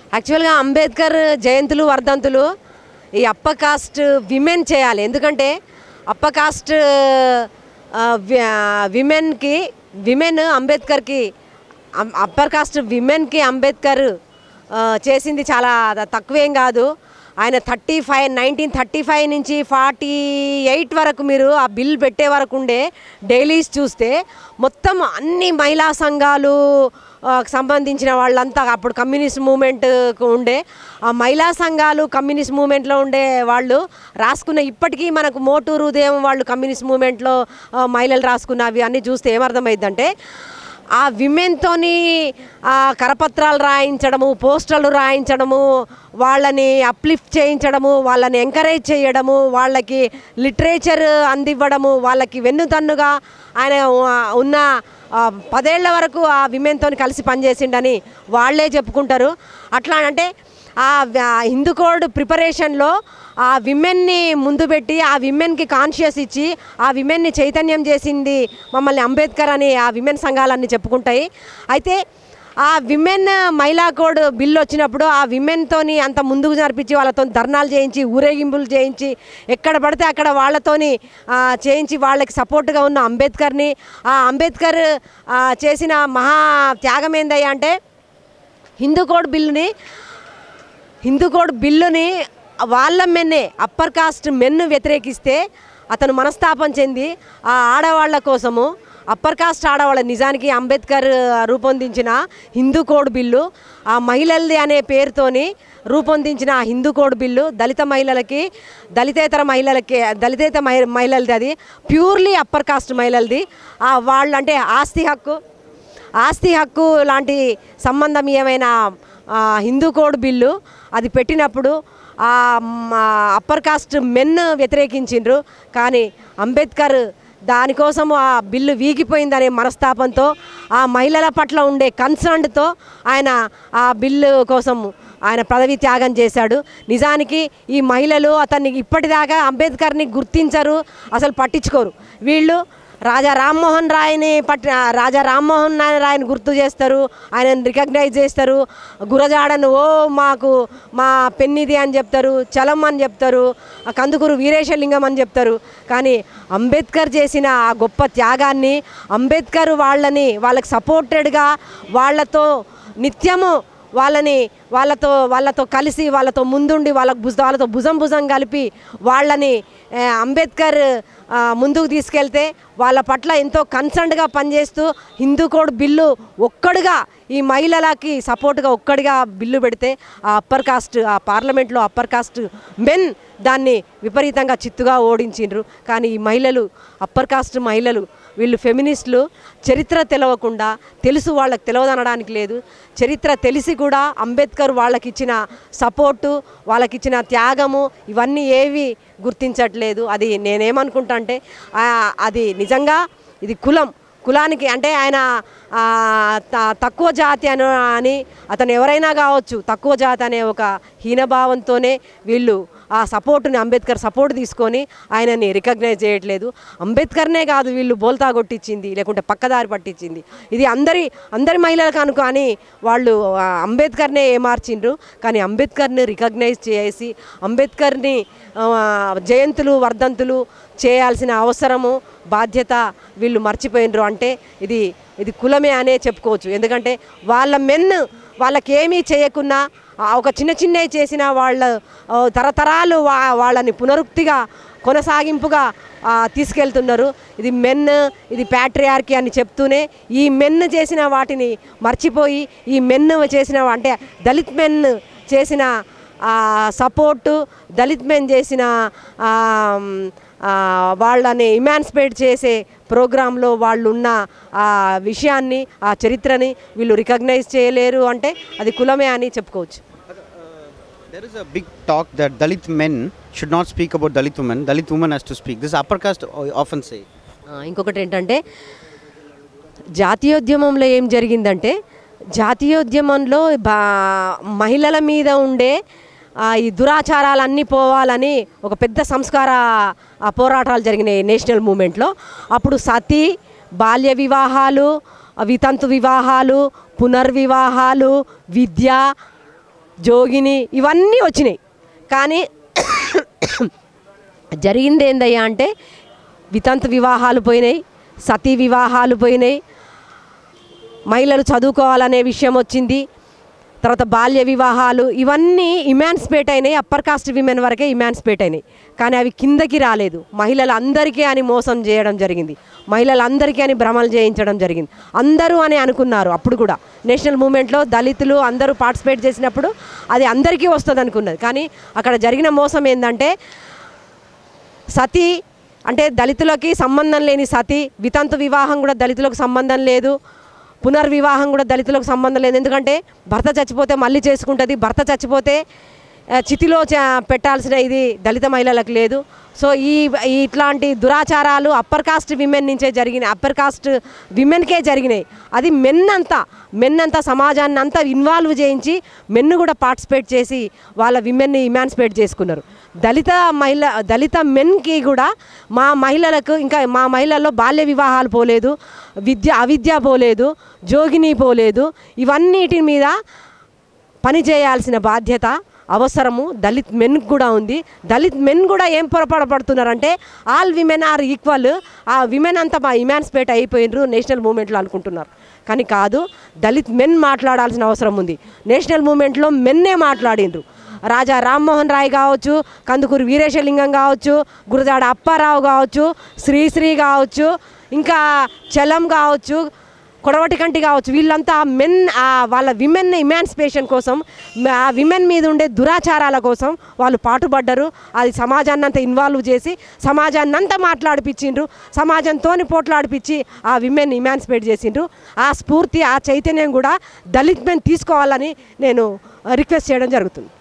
యాక్చువల్గా అంబేద్కర్ జయంతులు వర్ధంతులు ఈ అప్ప కాస్ట్ విమెన్ చేయాలి ఎందుకంటే అప్ప కాస్ట్ ఆ, వి- ఆ, విమెన్కి విమెన్ అంబేద్కర్కి అం- అప్పర్ కాస్ట్ విమెన్కి అంబేద్కర్ ఆ, చేసింది చాలా త- తక్కువేం కాదు ఆయన thirty five nineteen thirty five నుంచి ఫార్టీ ఎయిట్ వరకు మీరు ఆ బిల్ పెట్టే వరకు ఉండే డైలీస్ చూస్తే మొత్తం అన్ని మహిళా సంఘాలు ఆ, సంబంధించిన వాళ్ళంతా అప్పుడు కమ్యూనిస్ట్ మూమెంట్ ఉండే ఆ మహిళా సంఘాలు కమ్యూనిస్ట్ మూమెంట్లో ఉండే వాళ్ళు రాసుకున్న ఇప్పటికీ మనకు మోటూరు ఉదయం వాళ్ళు కమ్యూనిస్ట్ మూమెంట్లో ఆ, మహిళలు రాసుకున్నవి అన్నీ చూస్తే ఏమర్థమైందంటే ఆ విమెన్తోని ఆ కరపత్రాలు రాయించడము పోస్టర్లు రాయించడము వాళ్ళని అప్లిఫ్ట్ చేయించడము వాళ్ళని ఎంకరేజ్ చేయడము వాళ్ళకి లిటరేచర్ అందివ్వడము వాళ్ళకి వెన్నుతన్నుగా ఆయన ఉ- ఉన్న ఆ, పదేళ్ల వరకు ఆ విమెన్తో కలిసి పనిచేసిండని వాళ్ళే చెప్పుకుంటారు అట్లా అంటే ఆ వ- ఆ హిందూ కోడ్ ప్రిపరేషన్లో ఆ విమెన్ని ముందు పెట్టి ఆ విమెన్కి కాన్షియస్ ఇచ్చి ఆ విమెన్ని చైతన్యం చేసింది మమ్మల్ని అంబేద్కర్ అని ఆ విమెన్ సంఘాలన్నీ చెప్పుకుంటాయి అయితే ఆ విమెన్ మహిళా కోడ్ బిల్లు వచ్చినప్పుడు ఆ విమెన్తోని అంత ముందుకు జరిపించి వాళ్ళతో ధర్నాలు చేయించి ఊరేగింపులు చేయించి ఎక్కడ పడితే అక్కడ వాళ్ళతోని ఆ, చేయించి వాళ్ళకి సపోర్ట్గా ఉన్న అంబేద్కర్ని ఆ అంబేద్కర్ ఆ, చేసిన మహా త్యాగం ఏందయ్యా అంటే హిందూ కోడ్ బిల్లుని హిందూ కోడ్ బిల్లుని వాళ్ళ మెన్నే అప్పర్ కాస్ట్ మెన్ను వ్యతిరేకిస్తే అతను మనస్తాపం చెంది ఆ ఆడవాళ్ళ కోసము అప్పర్ కాస్ట్ ఆడవాళ్ళ నిజానికి అంబేద్కర్ రూపొందించిన హిందూ కోడ్ బిల్లు ఆ మహిళలది అనే పేరుతోని రూపొందించిన ఆ హిందూ కోడ్ బిల్లు దళిత మహిళలకి దళితేతర మహిళలకి దళితేతర మహి- మహిళలది అది ప్యూర్లీ అప్పర్ కాస్ట్ మహిళలది ఆ వాళ్ళు అంటే ఆస్తి హక్కు ఆస్తి హక్కు లాంటి సంబంధమీయమైన ఆ, హిందూ కోడ్ బిల్లు అది పెట్టినప్పుడు ఆ మ, అప్పర్ కాస్ట్ మెన్ వ్యతిరేకించిండ్రు కానీ అంబేద్కర్ దానికోసం ఆ బిల్లు వీగిపోయిందనే మనస్తాపంతో ఆ మహిళల పట్ల ఉండే కన్సర్న్తో ఆయన ఆ బిల్లు కోసం ఆయన పదవి త్యాగం చేశాడు నిజానికి ఈ మహిళలు అతన్ని ఇప్పటిదాకా అంబేద్కర్ని గుర్తించరు అసలు పట్టించుకోరు వీళ్ళు రాజా రామ్మోహన్ రాయ్ని పట్ రాజా రామ్మోహన్ రాయ్ని గుర్తు చేస్తారు ఆయనను రికగ్నైజ్ చేస్తారు గురజాడను ఓ మాకు మా పెన్నిది అని చెప్తారు చలం అని చెప్తారు ఆ కందుకూరు వీరేశలింగం అని చెప్తారు కానీ అంబేద్కర్ చేసిన ఆ గొప్ప త్యాగాన్ని అంబేద్కర్ వాళ్ళని వాళ్ళకి సపోర్టెడ్గా వాళ్ళతో నిత్యము వాళ్ళని వాళ్ళతో వాళ్ళతో కలిసి వాళ్ళతో ముందుండి వాళ్ళకు భుజ వాళ్ళతో భుజం భుజం కలిపి వాళ్ళని ఆ, అంబేద్కర్ ఆ, ముందుకు తీసుకెళ్తే వాళ్ళ పట్ల ఎంతో కన్సర్న్డ్గా పనిచేస్తూ హిందూ కోడ్ బిల్లు ఒక్కడుగా ఈ మహిళలకి సపోర్ట్గా ఒక్కడిగా బిల్లు పెడితే ఆ అప్పర్ కాస్ట్ ఆ పార్లమెంట్లో అప్పర్ కాస్ట్ మెన్ దాన్ని విపరీతంగా చిత్తుగా ఓడించిండ్రు కానీ ఈ మహిళలు అప్పర్ కాస్ట్ మహిళలు వీళ్ళు ఫెమినిస్టులు చరిత్ర తెలవకుండా తెలుసు వాళ్ళకి తెలియదనడానికి లేదు చరిత్ర తెలిసి కూడా అంబేద్కర్ వాళ్ళకి ఇచ్చిన సపోర్టు వాళ్ళకి ఇచ్చిన త్యాగము ఇవన్నీ ఏవి గుర్తించట్లేదు అది నేనేమనుకుంటా అంటే ఆ, అది నిజంగా ఇది కులం కులానికి అంటే ఆయన ఆ, త- తక్కువ జాతి అని అని అతను ఎవరైనా కావచ్చు తక్కువ జాతి అనే ఒక హీనభావంతోనే వీళ్ళు ఆ సపోర్టుని అంబేద్కర్ సపోర్ట్ తీసుకొని ఆయనని రికగ్నైజ్ చేయట్లేదు అంబేద్కర్నే కాదు వీళ్ళు బోల్తా కొట్టించింది లేకుంటే పక్కదారి పట్టించింది ఇది అందరి అందరి మహిళలకు అనుకో అని వాళ్ళు ఆ, అంబేద్కర్నే ఏమార్చిండ్రు కానీ అంబేద్కర్ని రికగ్నైజ్ చేసి అంబేద్కర్ని ఆ, జయంతులు వర్ధంతులు చేయాల్సిన అవసరము బాధ్యత వీళ్ళు మర్చిపోయినరు అంటే ఇది ఇది కులమే అనే చెప్పుకోవచ్చు ఎందుకంటే వాళ్ళ మెన్ వాళ్ళకి ఏమీ చేయకున్నా ఆ ఒక చిన్న చిన్నవి చేసిన వాళ్ళ ఆ, తరతరాలు వా వాళ్ళని పునరుక్తిగా కొనసాగింపుగా ఆ, తీసుకెళ్తున్నారు ఇది మెన్ ఇది ప్యాట్రియార్కి అని చెప్తూనే ఈ మెన్ చేసిన వాటిని మర్చిపోయి ఈ మెన్ చేసిన అంటే దళిత్ మెన్ చేసిన ఆ, సపోర్టు దళిత్ మెన్ చేసిన ఆ, ఆ, వాళ్ళని ఇమాన్సిపేట్ చేసే ప్రోగ్రాంలో వాళ్ళు ఉన్న ఆ విషయాన్ని ఆ చరిత్రని వీళ్ళు రికగ్నైజ్ చేయలేరు అంటే అది కులమే అని చెప్పుకోవచ్చు There is a big talk that Dalit men should not speak about Dalit women. Dalit woman has to speak. This upper caste o- often say. ఆ, ఇంకొకటి ఏంటంటే జాతీయోద్యమంలో ఏం జరిగిందంటే జాతీయోద్యమంలో బా మహిళల మీద ఉండే ఆ, ఈ దురాచారాలన్నీ పోవాలని ఒక పెద్ద సంస్కార ఆ, పోరాటాలు జరిగినాయి నేషనల్ మూమెంట్లో అప్పుడు సతీ బాల్య వివాహాలు వితంతు వివాహాలు పునర్వివాహాలు విద్య జోగిని ఇవన్నీ వచ్చినాయి కానీ జరిగింది ఏందయ్యా అంటే వితంతు వివాహాలు పోయినాయి సతీ వివాహాలు పోయినాయి మహిళలు చదువుకోవాలనే విషయం వచ్చింది తర్వాత బాల్య వివాహాలు ఇవన్నీ ఇమాన్స్పేట్ అయినాయి అప్పర్ కాస్ట్ విమెన్ వరకే ఇమాన్స్పేట్ అయినాయి కానీ అవి కిందకి రాలేదు మహిళలందరికీ అని మోసం చేయడం జరిగింది మహిళలందరికీ అని భ్రమలు చేయించడం జరిగింది అందరూ అని అనుకున్నారు అప్పుడు కూడా నేషనల్ మూమెంట్లో దళితులు అందరూ పార్టిసిపేట్ చేసినప్పుడు అది అందరికీ వస్తుంది అనుకున్నది కానీ అక్కడ జరిగిన మోసం ఏంటంటే సతీ అంటే దళితులకి సంబంధం లేని సతీ వితంతు వివాహం కూడా దళితులకు సంబంధం లేదు పునర్వివాహం కూడా దళితులకు సంబంధం లేదు ఎందుకంటే భర్త చచ్చిపోతే మళ్ళీ చేసుకుంటుంది భర్త చచ్చిపోతే ఆ, చితిలో చ- పెట్టాల్సిన ఇది దళిత మహిళలకు లేదు సో ఈ ఈ ఇట్లాంటి దురాచారాలు అప్పర్ కాస్ట్ విమెన్ నుంచే జరిగినాయి అప్పర్ కాస్ట్ విమెన్కే జరిగినాయి అది మెన్ అంతా మెన్ అంతా సమాజాన్ని అంతా ఇన్వాల్వ్ చేయించి మెన్ను కూడా పార్టిసిపేట్ చేసి వాళ్ళ విమెన్ని ఇమాన్సిపేట్ చేసుకున్నారు దళిత మహిళ దళిత మెన్కి కూడా మా మహిళలకు ఇంకా మా మహిళల్లో బాల్య వివాహాలు పోలేదు విద్య అవిద్య పోలేదు జోగిని పోలేదు ఇవన్నిటి మీద పని చేయాల్సిన బాధ్యత అవసరము దళిత్ మెన్ కూడా ఉంది దళిత్ మెన్ కూడా ఏం పొరపాటు పడుతున్నారంటే ఆల్ విమెన్ ఆర్ ఈక్వల్ ఆ విమెన్ అంతా మా ఇమాన్స్పేట్ అయిపోయినరు నేషనల్ మూమెంట్లో అనుకుంటున్నారు కానీ కాదు దళిత్ మెన్ మాట్లాడాల్సిన అవసరం ఉంది నేషనల్ మూమెంట్లో మెన్నే మాట్లాడిండ్రు రాజా రామ్మోహన్ రాయ్ కావచ్చు కందుకూరు వీరేశలింగం కావచ్చు గురజాడ అప్పారావు కావచ్చు శ్రీశ్రీ కావచ్చు ఇంకా చలం కావచ్చు కొడవటి కంటి కావచ్చు వీళ్ళంతా మెన్ ఆ వాళ్ళ విమెన్ ఇమాన్సిపేషన్ కోసం మ- ఆ విమెన్ మీద ఉండే దురాచారాల కోసం వాళ్ళు పాటుపడ్డరు అది సమాజాన్ని అంతా ఇన్వాల్వ్ చేసి సమాజాన్ని అంతా మాట్లాడిపించిండ్రు సమాజంతో పోట్లాడిపించి ఆ విమెన్ ఇమాన్సిపేట్ చేసిండ్రు ఆ స్ఫూర్తి ఆ చైతన్యం కూడా దళిత్ మెన్ తీసుకోవాలని నేను రిక్వెస్ట్ చేయడం జరుగుతుంది